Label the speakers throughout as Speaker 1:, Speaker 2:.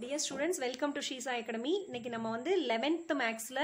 Speaker 1: dear students welcome to ஷீசா academy இன்னைக்கு நம்ம வந்து லெவன்த் மேக்ஸில்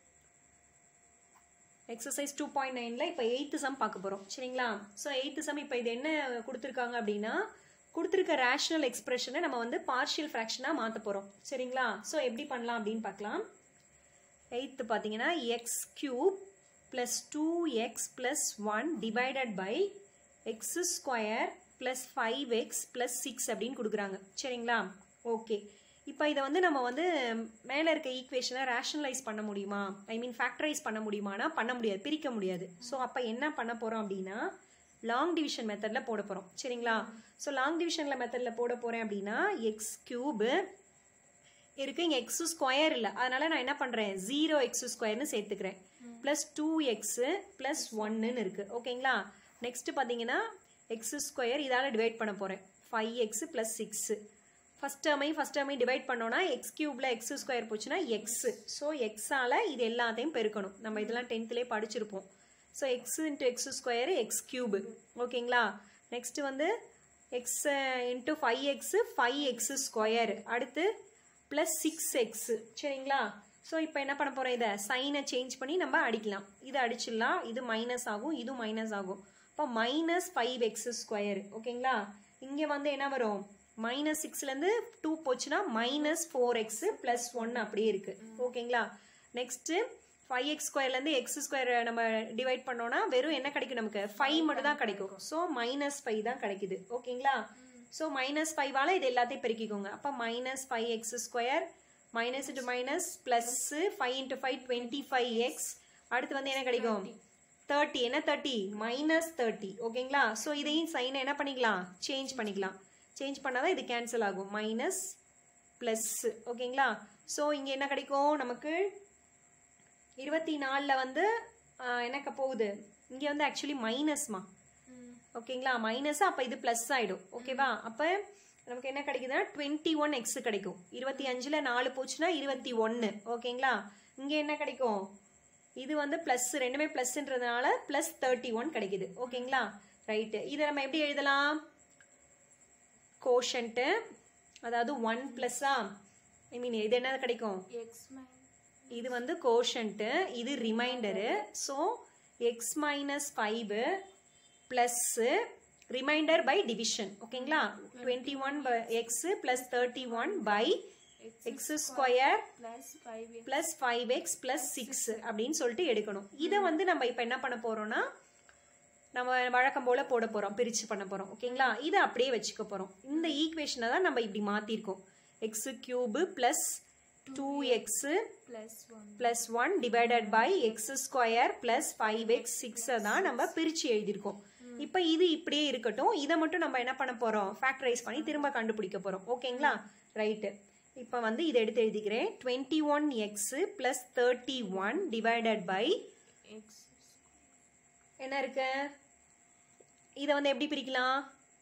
Speaker 1: எக்ஸசைஸ் டூ பாயிண்ட் நைனில் இப்போ எயித்து சம் பார்க்க போகிறோம் சரிங்களா ஸோ எயித்து சம் இப்போ இது என்ன கொடுத்துருக்காங்க அப்படின்னா கொடுத்துருக்க ரேஷனல் எக்ஸ்பிரஷனை நம்ம வந்து பார்ஷியல் ஃப்ராக்ஷனாக மாற்ற போகிறோம் சரிங்களா ஸோ எப்படி பண்ணலாம் அப்படின்னு பார்க்கலாம் எயித்து பார்த்தீங்கன்னா x cube plus two x plus one divided by x square plus five x plus six அப்படின்னு கொடுக்குறாங்க சரிங்களா ஓகே இப்போ இதை வந்து நம்ம வந்து மேலே இருக்க ஈக்குவேஷனை ரேஷனலைஸ் பண்ண முடியுமா ஐ மீன் ஃபேக்டரைஸ் பண்ண முடியுமானா பண்ண முடியாது பிரிக்க முடியாது ஸோ அப்போ என்ன பண்ண போகிறோம் அப்படின்னா லாங் டிவிஷன் மெத்தடில் போட போகிறோம் சரிங்களா ஸோ லாங் டிவிஷனில் மெத்தடில் போட போகிறேன் அப்படின்னா எக்ஸ் கியூபு இருக்கு இங்கே எக்ஸ் ஸ்கொயர் இல்லை அதனால நான் என்ன பண்ணுறேன் ஜீரோ எக்ஸ் ஸ்கொயர்னு சேர்த்துக்கிறேன் ப்ளஸ் டூ எக்ஸு ப்ளஸ் ஒன்னுன்னு இருக்குது ஓகேங்களா நெக்ஸ்ட் பார்த்தீங்கன்னா எக்ஸ் ஸ்கொயர் இதால் டிவைட் பண்ண போகிறேன் five x plus six first டேர்மையும் ஃபஸ்ட் டேர்மையும் டிவைட் பண்ணோன்னா எக்ஸ் கியூப்ல எக்ஸ் ஸ்கொயர் போச்சுன்னா எக்ஸ் ஸோ எக்ஸால் இது எல்லாத்தையும் பெருக்கணும் நம்ம இதெல்லாம் டென்த்லேயே படிச்சிருப்போம் so x into x square x cube ஓகேங்களா நெக்ஸ்ட் வந்து x into five x five x square அடுத்து ப்ளஸ் சிக்ஸ் எக்ஸ் சரிங்களா ஸோ இப்போ என்ன பண்ண போகிறோம் இதை சைனை சேஞ்ச் பண்ணி நம்ம அடிக்கலாம் இது அடிச்சிடலாம் இது மைனஸ் ஆகும் இது மைனஸ் ஆகும் இப்போ மைனஸ் ஃபைவ் எக்ஸ் ஸ்கொயர் ஓகேங்களா இங்கே வந்து என்ன வரும் மைனஸ் சிக்ஸ்லேருந்து டூ போச்சுன்னா minus four x plus one அப்படியே இருக்கு ஓகேங்களா நெக்ஸ்ட்டு ஃபைவ் எக்ஸ் ஸ்கொயர்லேருந்து எக்ஸ் ஸ்கொயர் நம்ம டிவைட் பண்ணோம்னா வெறும் என்ன கிடைக்கும் நமக்கு ஃபைவ் மட்டும் தான் கிடைக்கும் ஸோ மைனஸ் ஃபைவ் தான் கிடைக்குது ஓகேங்களா ஸோ மைனஸ் ஃபைவால இது எல்லாத்தையும் பெருக்கிக்கோங்க அப்போ minus five x square minus into minus plus five into five twenty five x அடுத்து வந்து என்ன கிடைக்கும் தேர்ட்டி என்ன தேர்ட்டி மைனஸ் தேர்ட்டி ஓகேங்களா ஸோ இதையும் சைனை என்ன பண்ணிக்கலாம் சேஞ்ச் பண்ணிக்கலாம் சேஞ்ச் பண்ணால் தான் இது கேன்சல் ஆகும் மைனஸ் ப்ளஸ் ஓகேங்களா ஸோ இங்கே என்ன கிடைக்கும் நமக்கு இருபத்தி நாலில் வந்து எனக்கு போகுது இங்கே வந்து ஆக்சுவலி மைனஸ்மா ஓகேங்களா மைனஸ் அப்போ இது ப்ளஸ் ஆகிடும் ஓகேவா அப்போ நமக்கு என்ன கிடைக்குதுன்னா டுவெண்ட்டி ஒன் எக்ஸ் கிடைக்கும் இருபத்தி அஞ்சில் நாலு போச்சுன்னா இருபத்தி ஒன்று ஓகேங்களா இங்கே என்ன கிடைக்கும் இது வந்து ப்ளஸ் ரெண்டுமே ப்ளஸ்ன்றதுனால ப்ளஸ் தேர்ட்டி ஒன் கிடைக்குது ஓகேங்களா ரைட்டு இதை நம்ம எப்படி எழுதலாம் கோஷன்ட்டு அதாவது ஒன் ப்ளஸ்ஸா ஐ மீன் இது என்ன கிடைக்கும் இது வந்து கோஷன்ட்டு இது remainder so x minus five plus remainder by division ஓகேங்களா twenty one x plus thirty one by x square plus five x plus six அப்படின்னு சொல்லிட்டு எடுக்கணும் இதை வந்து நம்ம இப்போ என்ன பண்ண போகிறோம்னா நம்ம வழக்கம் போல் போட போகிறோம் பிரித்து பண்ண போகிறோம் ஓகேங்களா இதை அப்படியே வச்சுக்க போகிறோம் இந்த ஈக்குவேஷனை தான் நம்ம இப்படி மாற்றிருக்கோம் x cube plus two x plus one divided by x square plus five x சிக்ஸை தான் நம்ம பிரித்து எழுதியிருக்கோம் இப்போ இது இப்படியே இருக்கட்டும் இதை மட்டும் நம்ம என்ன பண்ண போகிறோம் ஃபேக்டரைஸ் பண்ணி திரும்ப கண்டுபிடிக்க போகிறோம் ஓகேங்களா ரைட்டு இப்போ வந்து இதை எடுத்து எழுதிக்கிறேன் twenty one x plus thirty one divided by என்ன இருக்கு இதை வந்து எப்படி பிரிக்கலாம்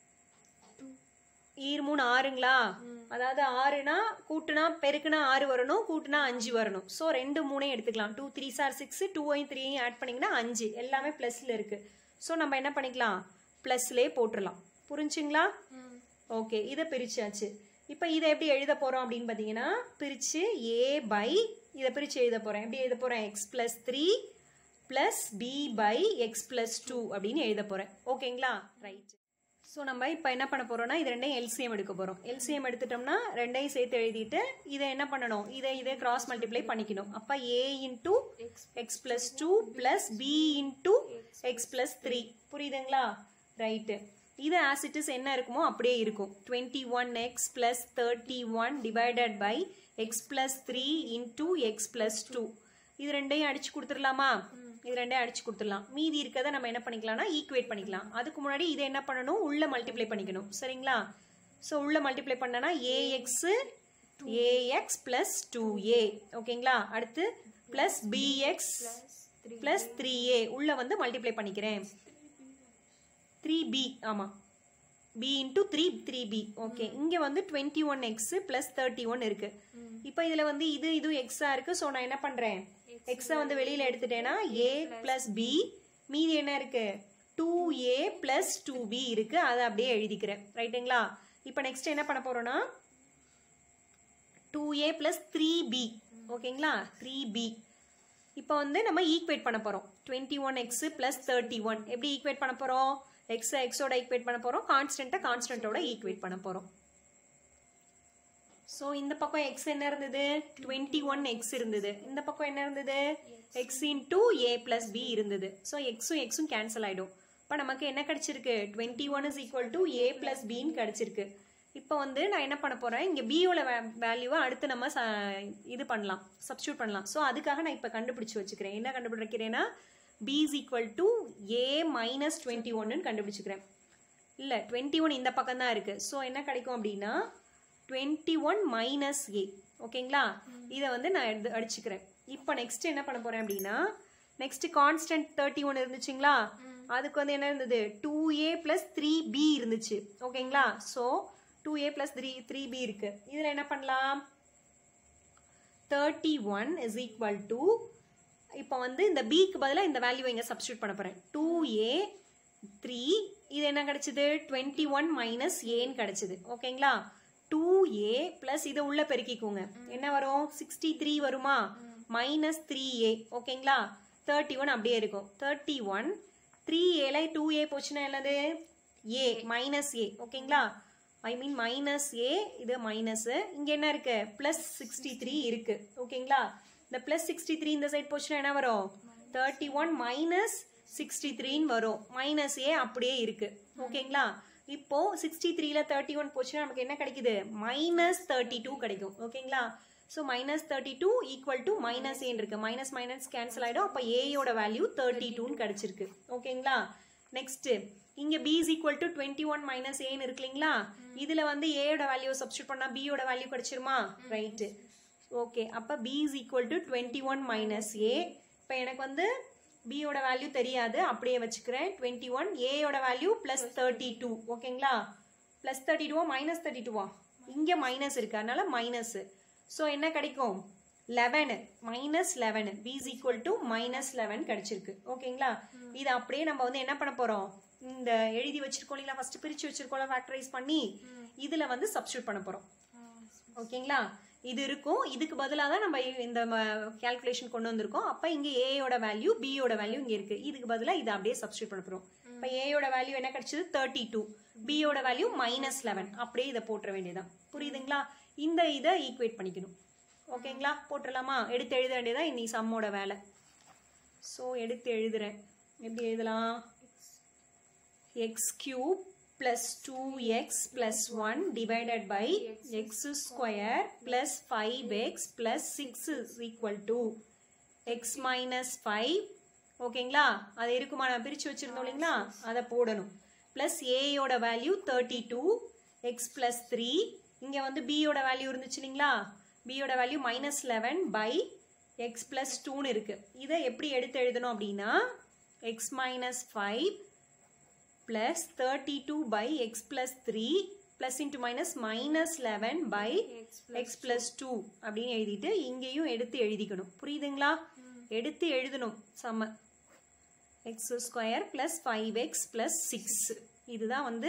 Speaker 1: ஈர் மூணு ஆறுங்களா அதாவது ஆறுனா கூட்டுனா பெருக்குனா ஆறு வரணும் கூட்டுனா அஞ்சு வரணும் ஸோ ரெண்டு மூணையும் எடுத்துக்கலாம் டூ த்ரீ சார் சிக்ஸ் டூவையும் த்ரீயும் ஆட் பண்ணிங்கன்னா அஞ்சு எல்லாமே ப்ளஸில் இருக்கு ஸோ நம்ம என்ன பண்ணிக்கலாம் ப்ளஸ்லே போட்டுடலாம் புரிஞ்சுங்களா ஓகே இதை பிரிச்சாச்சு இப்போ இதை எப்படி எழுத போகிறோம் அப்படின்னு பார்த்தீங்கன்னா பிரித்து ஏ பை இதை பிரித்து எழுத போகிறேன் எப்படி எழுத போகிறேன் x plus three plus b by x plus two அப்படின்னு எழுத போகிறேன் ஓகேங்களா ரைட் ஸோ நம்ம இப்போ என்ன பண்ண போகிறோம்னா இது ரெண்டையும் எல்சிஎம் எடுக்க போகிறோம் எல்சிஎம் எடுத்துட்டோம்னா ரெண்டையும் சேர்த்து எழுதிட்டு இதை என்ன பண்ணணும் இதை இதை கிராஸ் மல்டிப்ளை பண்ணிக்கணும் அப்போ a into x plus two plus b into x plus three புரியுதுங்களா ரைட்டு இது ஆஸ் இட் இஸ் என்ன இருக்குமோ அப்படியே இருக்கும் twenty one x plus thirty one divided by x plus three into x plus two இது ரெண்டையும் அடிச்சு கொடுத்துடலாமா இது ரெண்டையும் அடிச்சு கொடுத்துடலாம் மீதி இருக்கிறத நம்ம என்ன பண்ணிக்கலாம்னா ஈக்குவேட் பண்ணிக்கலாம் அதுக்கு முன்னாடி இதை என்ன பண்ணணும் உள்ள மல்டிப்ளை பண்ணிக்கணும் சரிங்களா ஸோ உள்ள மல்டிப்ளை பண்ணனா a x a x plus two a ஓகேங்களா அடுத்து plus b x plus three a உள்ள வந்து மல்டிப்ளை பண்ணிக்கிறேன் த்ரீ பி ஆமாம் b into three three b okay இங்கே வந்து twenty one x plus thirty one இருக்கு இப்போ இதில் வந்து இது இது எக்ஸா இருக்கு ஸோ நான் என்ன பண்ணுறேன் எக்ஸை வந்து வெளியில் எடுத்துட்டேன்னா ஏ ப்ளஸ் பி மீதி என்ன இருக்கு two a plus two b இருக்கு அதை அப்படியே எழுதிக்கிறேன் ரைட்டுங்களா இப்போ நெக்ஸ்ட் என்ன பண்ண போறோம்னா ஏ ப்ளஸ் த்ரீ பி ஓகேங்களா த்ரீ பி இப்போ வந்து நம்ம ஈக்குவேட் பண்ண போகிறோம் twenty one x plus thirty one எப்படி ஈக்குவேட் பண்ண போகிறோம் எக்ஸ் எக்ஸோட ஈக்குவேட் பண்ண போகிறோம் கான்ஸ்டண்ட்டை கான்ஸ்டன்ட்டோட ஈக்குவேட் பண்ண போகிறோம் ஸோ இந்த பக்கம் எக்ஸ் என்ன இருந்தது டுவெண்ட்டி ஒன் எக்ஸ் இருந்தது இந்த பக்கம் என்ன இருந்தது x into a plus b இருந்தது ஸோ எக்ஸும் எக்ஸும் கேன்சல் ஆகிடும் இப்போ நமக்கு என்ன கிடைச்சிருக்கு twenty one is equal to a plus பின்னு கிடைச்சிருக்கு இப்போ வந்து நான் என்ன பண்ண போகிறேன் இங்கே பியோட வேல்யூவை அடுத்து நம்ம ச இது பண்ணலாம் சப்ஸ்டியூட் பண்ணலாம் ஸோ அதுக்காக நான் இப்போ கண்டுபிடிச்சி வச்சுக்கிறேன் என்ன கண்டுபிடிக்கிறேன்னா b is equal to a minus twenty ஒன்னு கண்டுபிடிச்சிக்கிறேன் இல்லை டுவெண்ட்டி ஒன் இந்த பக்கம் தான் இருக்குது ஸோ என்ன கிடைக்கும் அப்படின்னா டுவெண்ட்டி ஒன் மைனஸ் ஏ ஓகேங்களா இதை வந்து நான் எடுத்து அடிச்சுக்கிறேன் இப்போ நெக்ஸ்ட் என்ன பண்ண போகிறேன் அப்படின்னா நெக்ஸ்ட் கான்ஸ்டன்ட் தேர்ட்டி ஒன் இருந்துச்சுங்களா அதுக்கு வந்து என்ன இருந்தது two a plus three b இருந்துச்சு ஓகேங்களா so two a plus three three b இருக்கு இதில் என்ன பண்ணலாம் thirty one is equal to இப்போ வந்து இந்த பிக்கு பதிலாக இந்த வேல்யூ இங்கே சப்ஸ்டியூட் பண்ண போகிறேன் டூ ஏ த்ரீ இது என்ன கிடைச்சிது டுவெண்ட்டி ஒன் மைனஸ் ஏன்னு கிடைச்சிது ஓகேங்களா டூ ஏ ப்ளஸ் இதை உள்ள பெருக்கிக்கோங்க என்ன வரும் சிக்ஸ்டி த்ரீ வருமா மைனஸ் த்ரீ ஏ ஓகேங்களா தேர்ட்டி ஒன் அப்படியே இருக்கும் தேர்ட்டி ஒன் த்ரீ ஏல டூ ஏ போச்சுன்னா என்னது ஏ மைனஸ் ஏ ஓகேங்களா ஐ மீன் மைனஸ் ஏ இது மைனஸ் இங்கே என்ன இருக்கு ப்ளஸ் சிக்ஸ்டி த்ரீ இருக்கு ஓகேங்களா இந்த ப்ளஸ் சிக்ஸ்டி த்ரீ இந்த சைட் போச்சுன்னா என்ன வரும் தேர்ட்டி ஒன் மைனஸ் சிக்ஸ்டி த்ரீன்னு வரும் மைனஸ் ஏ அப்படியே இருக்கு ஓகேங்களா இப்போ சிக்ஸ்டி த்ரீல தேர்ட்டி ஒன் போச்சுன்னா நமக்கு என்ன கிடைக்குது மைனஸ் தேர்ட்டி டூ கிடைக்கும் ஓகேங்களா so minus thirty two equal to minus ஏன் இருக்கு மைனஸ் மைனஸ் கேன்சல் ஆகிடும் அப்போ ஏயோட வேல்யூ தேர்ட்டி டூன்னு கிடைச்சிருக்கு ஓகேங்களா நெக்ஸ்ட் இங்க b is equal to 21 one minus ஏன்னு இருக்கு இல்லைங்களா இதுல வந்து a யோட வேல்யூ சப்ஸ்டியூட் பண்ணா b யோட வேல்யூ கிடைச்சிருமா ரைட் ஓகே அப்ப b is equal to 21 one minus a இப்போ எனக்கு வந்து b யோட வேல்யூ தெரியாது அப்படியே வச்சுக்கிறேன் 21 ஒன் யோட வேல்யூ பிளஸ் தேர்ட்டி டூ ஓகேங்களா பிளஸ் தேர்ட்டி டூவா மைனஸ் தேர்ட்டி டூவா இங்க மைனஸ் இருக்கு அதனால மைனஸ் ஸோ என்ன கிடைக்கும் eleven minus eleven b is equal to minus eleven கிடைச்சிருக்கு ஓகேங்களா இது அப்படியே நம்ம வந்து என்ன பண்ண போறோம் இந்த எழுதி வச்சிருக்கோம் இல்லைங்களா ஃபர்ஸ்ட் பிரிச்சு வச்சிருக்கோம்ல ஃபேக்டரைஸ் பண்ணி இதுல வந்து சப்ஸ்டியூட் பண்ண போறோம் ஓகேங்களா இது இருக்கும் இதுக்கு பதிலாக தான் நம்ம இந்த கால்குலேஷன் கொண்டு வந்திருக்கோம் அப்போ இங்கே ஏயோட வேல்யூ பியோட வேல்யூ இங்கே இருக்கு இதுக்கு பதிலாக இதை அப்படியே சப்ஸ்டியூட் பண்ண போகிறோம் இப்போ ஏயோட வேல்யூ என்ன கிடைச்சது தேர்ட்டி டூ பியோட வேல்யூ மைனஸ் லெவன் அப்படியே இதை போட்டுற வேண்டியதான் புரியுதுங்களா இந்த இதை ஈக்குவேட் பண்ணிக்கணும் ஓகேங்களா போட்டுடலாமா எடுத்து எழுத வேண்டியதான் இன்னி சம்மோட வேலை ஸோ எடுத்து எழுதுறேன் எப்படி எழுதலாம் x cube plus two x plus one divided by x square plus five x plus six is equal to x minus five ஓகேங்களா அது இருக்குமா நான் பிரித்து வச்சுருந்தோம் இல்லைங்களா அதை போடணும் ப்ளஸ் ஏயோட value thirty two x plus three இங்கே வந்து பியோட வேல்யூ இருந்துச்சு இல்லைங்களா பியோட value minus eleven by x plus டூன்னு இருக்குது இதை எப்படி எடுத்து எழுதணும் அப்படின்னா x minus five plus 32 by x plus 3 plus into minus minus 11 by x plus 2 அப்படின்னு எழுதிட்டு இங்கேயும் எடுத்து எழுதிக்கணும் புரியுதுங்களா எடுத்து எழுதணும் சம x square plus five x plus six இதுதான் வந்து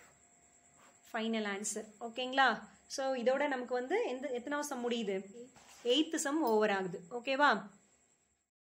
Speaker 1: ஃபைனல் ஆன்சர் ஓகேங்களா ஸோ இதோட நமக்கு வந்து எந்த எத்தனாவது சம் முடியுது எயித்து சம் ஓவர் ஆகுது ஓகேவா